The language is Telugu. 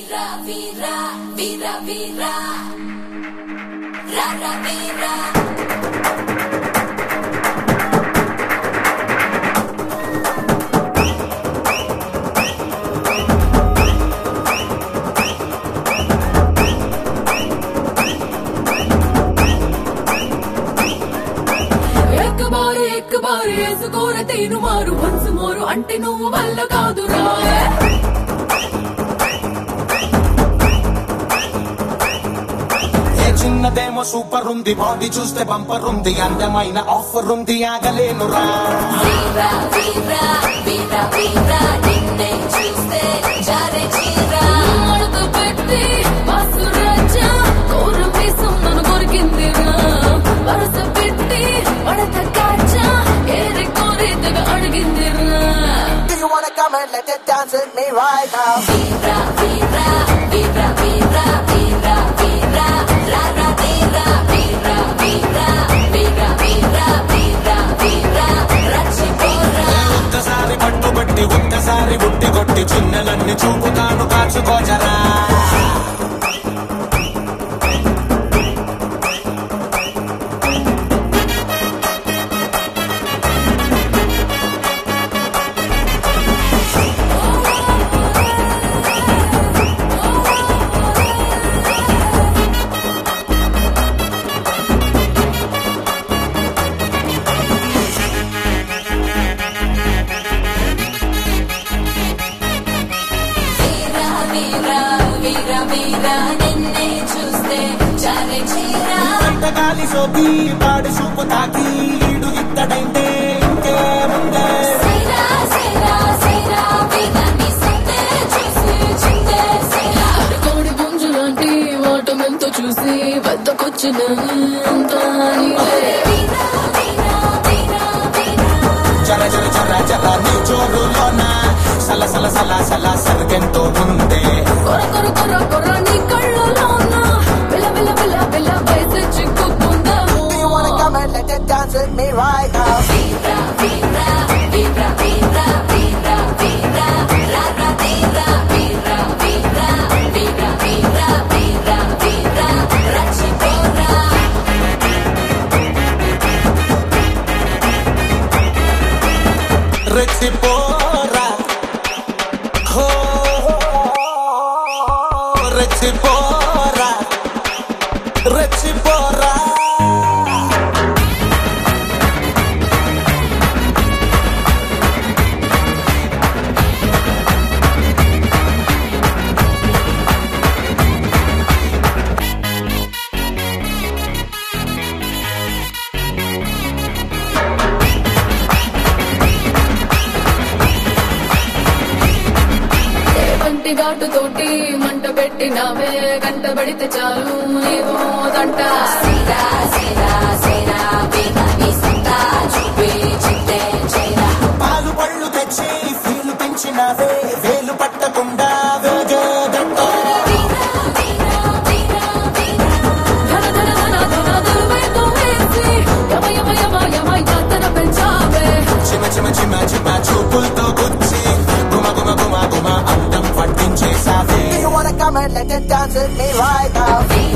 వీరా వీరా వీరా వీరా రారా వీరా ఎక్క బారు ఎక్క బారు వేసుకోర తేను మారు వన్స్ మోరు అంటే నువ్వు వల్ల కాదురా ఏ చిన్నదేమో సూపర్ ఉంది బాడీ చూస్తే బంపర్ ఉంది అందమైన ఆఫర్ ఉంది ఆగలేనురా వీరా వీరా వీరా వీరా నిన్నే చూస్తే జారే చీరా మడత పెట్టి బస్సు రాజా కోర మీసం నన్ను కొరికిందిరా వరస పెట్టి మడత కాచా ఏరి కోరి తెగ అడిగిందిరా Do you wanna come and let it dance with me right now? వీరా వీరా వీరా వీరా వీరా వీరా రారా వీరా వీరా వీరా వీరా వీరా వీరా వీరా రచ్చిపోరా ఒక్కసారి పట్టుబట్టి ఒక్కసారి గుట్టి కొట్టి చిన్నలన్నీ చూపుతాను కాచుకోజరా వీరా వీరా వీరా వీరా నిన్నే చూస్తే జారే చీరా గాలి సోకి పాడి చూపు తాకి ఈడు ఇత్తడైతే ఇంకేముందే సైరా సైరా సైరా వీరా నీ సందే చూసి చిందే సైరా కోడి పుంజు లాంటి వాటమెంతో చూసి వద్దకొచ్చిన అంతా నీవే. వీరా వీరా వీరా వీరా జర జర జర జర నీ జోరులోన సల సల సల సల సరిగెంతో ఉందే కొర కొర కొర కొర నీ కళ్ళలోన పిల్ల పిల్ల పిల్ల పిల్ల వయసు చిక్కుకుందాము Do you wanna come and let it dance with me right now? వీరా వీరా వీరా వీరా వీరా వీరా రారా వీరా వీరా వీరా వీరా వీరా వీరా వీరా రచ్చిపోరా రెచ్చిపోరా హో రెచ్చిపోరా రెచ్చిపోరా వంటి ఘాటు తోటి మంట పెట్టినావే గంట పడితే చాలు నీవో దంట సీరా సీరా సీరా వీరా నీ సంతా చూపి చిందే చైరా పాలు పళ్ళు తెచ్చి ఫీలు పెంచినవే వేలు పట్టకుండా వేగేదంట వీరా వీరా వీరా వీరా ధన ధన ధన ధన దుర్వైతో వేసి యమ యమ యమ యమ యాతన పెంచావే చిమ చిమ చిమ చిమ చూపులతో గుచ్చి గుమ గుమ గుమ గుమ అందం పట్టించేసావే Do you wanna come and let it dance with me right now? Veera